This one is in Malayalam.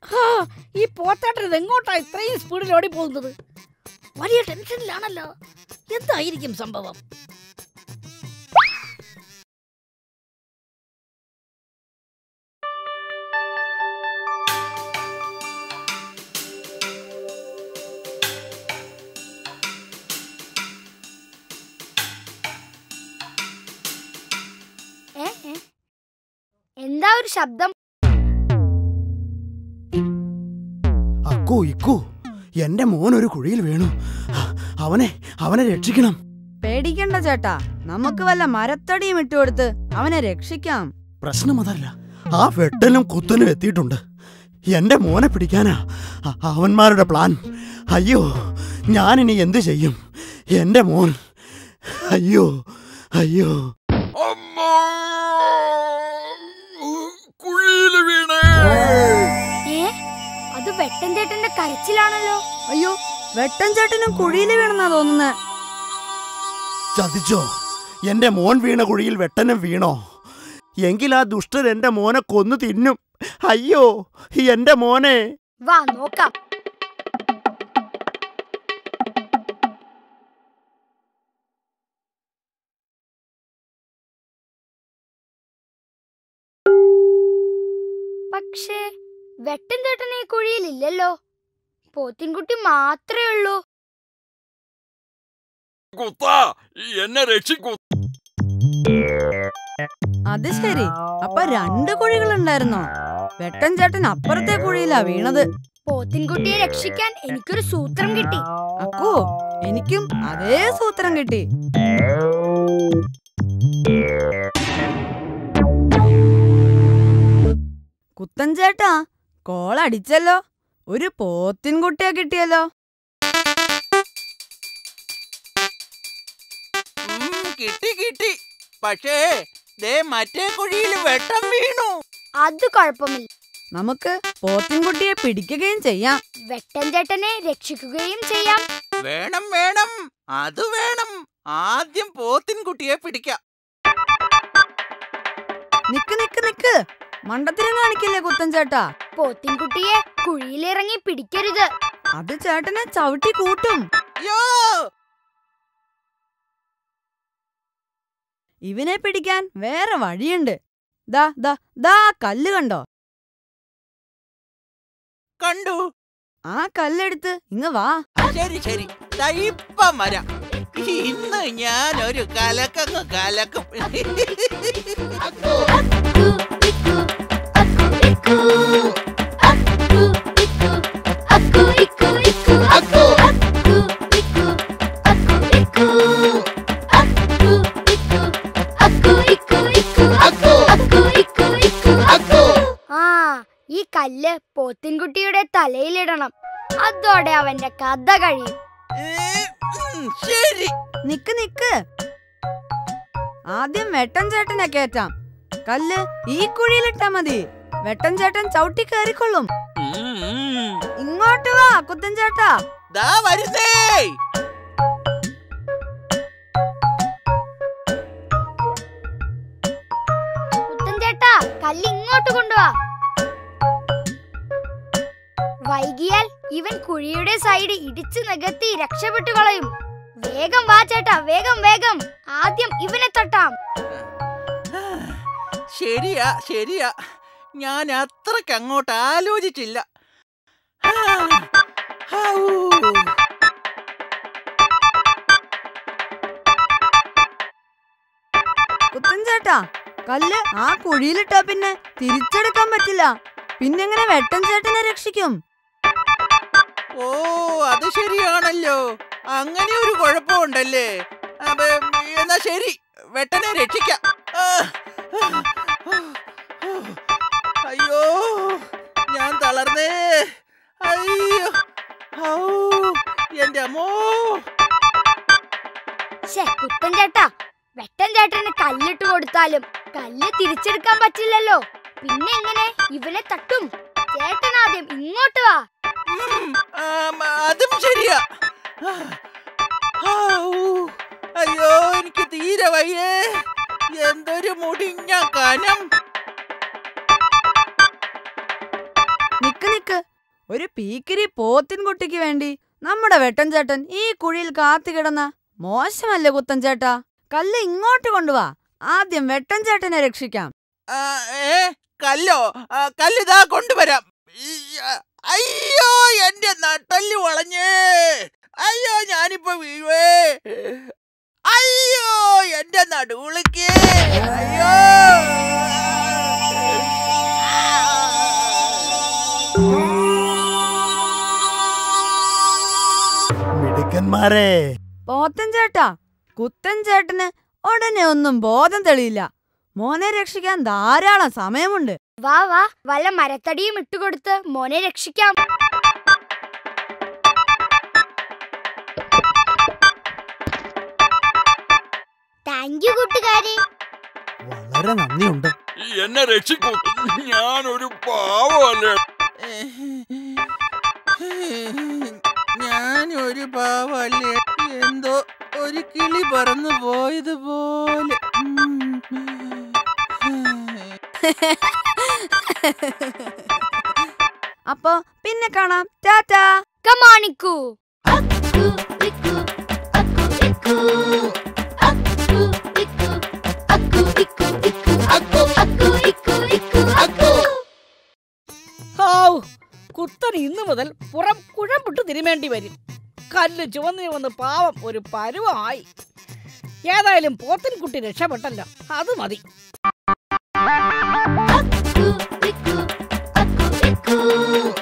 ഹാ, ഈ പോത്താട്ടൻ ഇത് എങ്ങോട്ടാ ഇത്രയും സ്പീഡിൽ ഓടി പോകുന്നത് വലിയ ടെൻഷനിലാണല്ലോ എന്തായിരിക്കും സംഭവം ഏ, ഏ. എന്താ ഒരു ശബ്ദം അക്കു ഇക്കു എന്റെ മോൻ ഒരു കുഴിയിൽ വീണു അവനെ അവനെ രക്ഷിക്കണം പേടിക്കണ്ട ചേട്ടാ നമുക്ക് വല്ല മരത്തടിയും ഇട്ടുകൊടുത്ത് അവനെ രക്ഷിക്കാം പ്രശ്നം അതല്ല ആ വെട്ടലും കുത്തലും എത്തിയിട്ടുണ്ട് എന്റെ മോനെ പിടിക്കാനാ അ- അവന്മാരുടെ പ്ലാൻ അയ്യോ ഞാനിനി എന്ത് ചെയ്യും എന്റെ മോൻ അയ്യോ അയ്യോ കുഴിയില് വീണേ ഏ അത് വെട്ടൻ ചേട്ടന്റെ കരച്ചിലാണല്ലോ അയ്യോ വെട്ടൻ ചേട്ടനും കുഴിയിൽ വീണെന്നാ തോന്നുന്നേ ചതിച്ചോ എന്റെ മോൻ വീണ കുഴിയിൽ വെട്ടനും വീണോ എങ്കിൽ ആ ദുഷ്ടൻ എന്റെ മോനെ കൊന്നു തിന്നും അയ്യോ എന്റെ മോനെ വാ നോക്കാം പക്ഷേ വെട്ടൻ ചേട്ടൻ ഈ കുഴിയിലില്ലല്ലോ പോത്തിൻകുട്ടി മാത്രമേ ഉള്ളൂ കുത്താ എന്നെ രക്ഷിക്കൂ അത് ശരി അപ്പൊ രണ്ട് കുഴികളുണ്ടായിരുന്നോ വെട്ടൻ ചേട്ടൻ അപ്പുറത്തെ കുഴിയിലാ വീണത് പോത്തിൻകുട്ടിയെ രക്ഷിക്കാൻ എനിക്കൊരു സൂത്രം കിട്ടി അക്കു എനിക്കും അതേ സൂത്രം കിട്ടി കുത്തൻ ചേട്ടാ കോളടിച്ചല്ലോ ഒരു പോത്തിൻകുട്ടിയെ കിട്ടിയല്ലോ ഉം, കിട്ടി കിട്ടി പക്ഷേ ദേ മറ്റേ കുഴിയിൽ വെട്ടം വീണു അത് കുഴപ്പമില്ല നമുക്ക് പോത്തിൻകുട്ടിയെ പിടിക്കുകയും ചെയ്യാം വെട്ടൻ ചേട്ടനെ രക്ഷിക്കുകയും ചെയ്യാം വേണം വേണം അത് വേണം ആദ്യം പോത്തിൻകുട്ടിയെ പിടിക്കാം നിക്ക് നിക്ക് നിക്ക് മണ്ടത്തിനും കാണിക്കില്ലേ കുത്തൻ ചേട്ടാ പോത്തിൻകുട്ടിയെ കുഴിയിലിറങ്ങി പിടിക്കരുത് അത് ചേട്ടനെ ചവിട്ടി കൂട്ടും യോ ഇവനെ പിടിക്കാൻ വേറെ വഴിയുണ്ട് ദാ ദാ ദാ ആ കല്ല് കണ്ടോ കണ്ടു ആ കല്ലെടുത്ത് ഇങ്ങ് വാ ശരി ശരി ദാ ഇപ്പം വരാം ഇന്ന് ഞാൻ ഒരു കലക്കങ്ങ് കലക്കും ആ ഈ കല്ല് പോത്തിൻകുട്ടിയുടെ തലയിലിടണം അതോടെ അവന്റെ കഥ കഴിയും ഉം, ശരി നിക്ക് നിക്ക് ആദ്യം വെട്ടൻ ചേട്ടനെ കേറ്റാം കല്ല് ഈ കുഴിയിലിട്ടാ മതി വെട്ടൻ ചേട്ടൻ ചവിട്ടി കയറിക്കൊള്ളും ഉം, ഉം. ഇങ്ങോട്ട് വാ കുത്തൻ ചേട്ടാ ദാ വരുന്നേ കുത്തൻ ചേട്ടാ കല്ല് ഇങ്ങോട്ട് കൊണ്ടുവാ വൈകിയാൽ ഇവൻ കുഴിയുടെ സൈഡ് ഇടിച്ചു നികത്തി രക്ഷപ്പെട്ടു കളയും വേഗം വാ ചേട്ടാ വേഗം വേഗം ആദ്യം ഇവനെ തട്ടാം ശരിയാ ശരിയാ ഞാൻ അത്രയ്ക്ക് അങ്ങോട്ട് ആലോചിച്ചില്ല ആ, ഹൗ. കുത്തൻ ചേട്ടാ കല്ല് ആ കുഴിയിലിട്ടാ പിന്നെ തിരിച്ചെടുക്കാൻ പറ്റില്ല പിന്നെങ്ങനെ വെട്ടൻ ചേട്ടനെ രക്ഷിക്കും ഓ അത് ശരിയാണല്ലോ അങ്ങനെ ഒരു കുഴപ്പമുണ്ടല്ലേ അപ്പൊ എന്നാ ശരി വെട്ടനെ രക്ഷിക്കാം ആ, ആ, ആ, അയ്യോ ഞാൻ തളർന്നേ അയ്യോ ഔ എന്റെ അമ്മോ ശ്ശെ, കുത്തൻ ചേട്ടാ വെട്ടൻ ചേട്ടന് കല്ലിട്ട് കൊടുത്താലും കല്ല് തിരിച്ചെടുക്കാൻ പറ്റില്ലല്ലോ പിന്നെ എങ്ങനെ ഇവനെ തട്ടും ചേട്ടൻ ആദ്യം ഇങ്ങോട്ട് വാ ഉം, ആ, മ- അതും ശരിയാ ആ, ഔ, അയ്യോ എനിക്ക് തീരെ വയ്യേ എന്തൊരു മുടിഞ്ഞ കനം നിക്ക് നിക്ക് ഒരു പീക്കിരി പോത്തിൻകുട്ടിക്ക് വേണ്ടി നമ്മുടെ വെട്ടൻ ചേട്ടൻ ഈ കുഴിയിൽ കാത്തു കിടന്ന മോശമല്ലേ കുത്തൻ ചേട്ടാ കല്ല് ഇങ്ങോട്ട് കൊണ്ടുവാ ആദ്യം വെട്ടൻ ചേട്ടനെ രക്ഷിക്കാം ആ, ഏ കല്ലോ ആ, കല്ലിതാ കൊണ്ടുവരാം ഇയ്യ, അയ്യോ എന്റെ നട്ടല് വളഞ്ഞേ അയ്യോ ഞാനിപ്പോ വീഴുവേ അയ്യോ എന്റെ നടുവുളിക്ക് അയ്യോ മിടുക്കന്മാരെ പോത്തൻ ചേട്ടാ കുത്തൻ ചേട്ടന് ഉടനെ ഒന്നും ബോധം തെളിയില്ല മോനെ രക്ഷിക്കാൻ ധാരാളം സമയമുണ്ട് വാ വാ വല്ല മരത്തടിയും ഇട്ടുകൊടുത്ത് മോനെ രക്ഷിക്കാം താങ്ക് യു കൂട്ടുകാരെ വളരെ നന്ദിയുണ്ട് എന്നെ രക്ഷിക്കൂ ഞാനൊരു പാവമല്ലേ ഞാനൊരു പാവല്ലേ എന്തോ ഒരു കിളി പറന്നു പോയതുപോലെ അപ്പോ പിന്നെ കാണാം ടാറ്റാ കമാണിക്കൂ ഹാവ് കുത്തൻ ഇന്നു മുതൽ പുറം കുഴമ്പിട്ട് തിരുമേണ്ടി വരും കല്ല് ചുവന്നു ചുവന്ന് പാവം ഒരു പരുവമായി ഏതായാലും പോത്തൻകുട്ടി രക്ഷപ്പെട്ടല്ലോ അത് മതി Cuckoo, cuckoo, cuckoo, cuckoo.